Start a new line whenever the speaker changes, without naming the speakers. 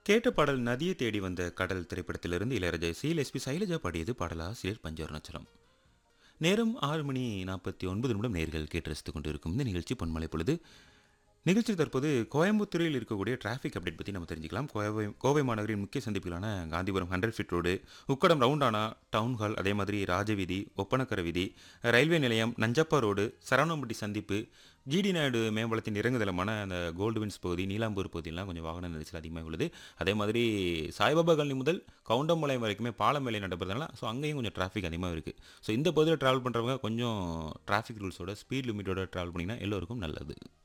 கேட்ட பாடல் நதியை தேடி வந்த கடல் திரைப்படத்திலிருந்து இளையராஜா இசையில் எஸ்பி சைலஜா பாடியது பாடலாசிரியர் பஞ்சவர்ணச்சரம் நேரம் ஆறு மணி நாற்பத்தி ஒன்பது நிமிடம் நேர்கள் கேட்டு ரசித்துக் கொண்டிருக்கும் இந்த நிகழ்ச்சி பொன்மலை பொழுது நிகழ்ச்சி தற்போது கோயம்புத்தூரில் இருக்கக்கூடிய டிராஃபிக் அப்டேட் பற்றி நம்ம தெரிஞ்சுக்கலாம் கோவை கோவை மாநகரின் முக்கிய சந்திப்புகளான Gandhipuram hundred feet road Ukkadam ரவுண்டானா டவுன் ஹால் அதே மாதிரி ராஜவீதி ஒப்பனக்கர வீதி ரயில்வே நிலையம் நஞ்சப்பா ரோடு சரவணம்பட்டி சந்திப்பு ஜிடி நாயுடு மேம்பாலத்தின் இறங்குதளமான அந்த கோல்டு வின்ஸ் பகுதி நீலாம்பூர் பகுதியெல்லாம் கொஞ்சம் வாகன நெரிசல் அதிகமாக உள்ளது அதே மாதிரி சாய்பாபா காலனி முதல் கவுண்டம்பாளையம் வரைக்குமே பாலம் வேலை நடைபெறதுனால ஸோ அங்கேயும் கொஞ்சம் டிராஃபிக் அதிகமாக இருக்குது ஸோ இந்த பகுதியில் ட்ராவல் பண்ணுறவங்க கொஞ்சம் டிராஃபிக் ரூல்ஸோட ஸ்பீட் லிமிட்டோட ட்ராவல் பண்ணிங்கன்னா எல்லோருக்கும் நல்லது